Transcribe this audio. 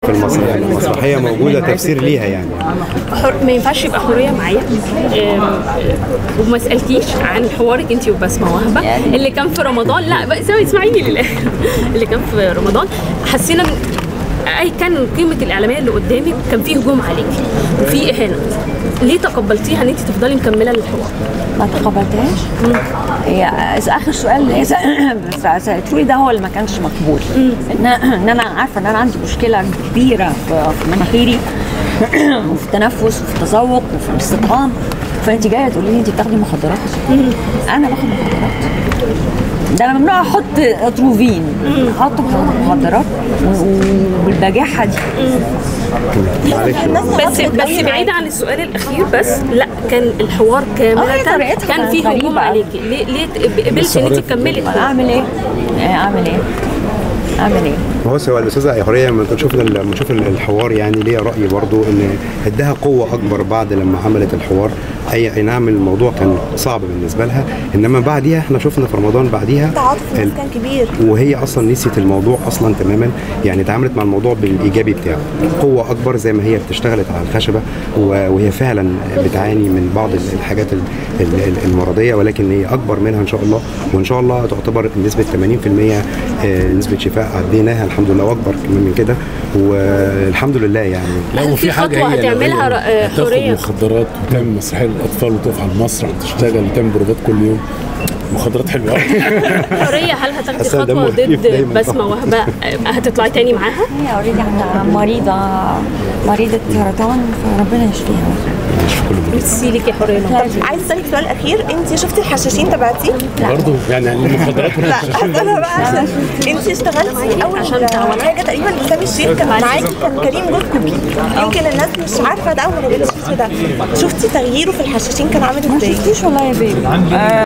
في المسرح المسرحيه موجوده تفسير ليها يعني حر... ما ينفعش يبقى حريه معايا أم، أم، وما سالتيش عن حوارك انت وبسمه وهبه اللي كان في رمضان لا بقى اسمعي- اسمعيني للاخر اللي كان في رمضان حسينا من- اي كان قيمه الاعلاميه اللي قدامك كان فيه هجوم عليكي وفي اهانه ليه تقبلتيها ان انت تفضلي مكمله الحوار ما تقبلتهاش هي اخر سؤال اللي هي سأ- سالته لي ده هو اللي ما كانش مقبول ان ان انا عارفه ان انا عندي مشكله كبيره في في مناخيري وفي التنفس وفي التذوق وفي الاستطعام فانت جايه تقولي لي انت بتاخدي مخدرات انا باخد مخدرات ده انا ممنوع احط اتروفين احط مخدرات و- و- والبجاحه دي معلش بس بس بعيد عن السؤال الاخير بس لا كان الحوار آه، كامله هي طريقتها كان فيه غريبة. هجوم عليكي ليه ليه قبلتي ان انت تكملي ما انا اعمل ايه؟ إيه، اعمل ايه؟ اعمل ايه؟ بص هو الاستاذه هوريه لما تشوف لما تشوف الحوار يعني ليا راي برضو ان اداها قوه اكبر بعد لما عملت الحوار اي اي نعم الموضوع كان صعب بالنسبه لها انما بعديها احنا شفنا في رمضان بعديها تعاطف الناس ال- كان كبير وهي اصلا نسيت الموضوع اصلا تماما يعني اتعاملت مع الموضوع بالايجابي بتاعه قوه اكبر زي ما هي بتشتغلت على الخشبه و- وهي فعلا بتعاني من بعض ال- الحاجات ال- ال- ال- المرضيه ولكن هي اكبر منها ان شاء الله وان شاء الله تعتبر نسبه 80% آه، نسبه شفاء عديناها الحمد لله واكبر كمان من كده والحمد لله يعني لا هل وفي في حاجه خطوة هي لو هتعملها هي ر- آه، هتاخد حرية؟ مخدرات وتعمل مسرحيه للاطفال وتقف على المسرح وتشتغل وتعمل بروفات كل يوم مخدرات حلوه قوي حريه هل هتاخدي حاسة خطوه دمه خفيف ضد دايماً. بسمه وهبه هتطلعي تاني معاها هي اوريدي عندها مريضه مريضه سرطان فربنا يشفيها ميرسي لك يا حريه طب عايز اسالك سؤال اخير انت شفتي الحشاشين تبعتي؟ برضه يعني المخدرات لا هسألها بقى عشان انت اشتغلتي اول حاجه تقريبا لسامي الشيخ كان معاكي كان كريم جوز كوكي يمكن الناس مش عارفه ده او ما جابتش ده شفتي تغييره في الحشاشين كان عامل ما ازاي؟ شفتيش والله يا بيبي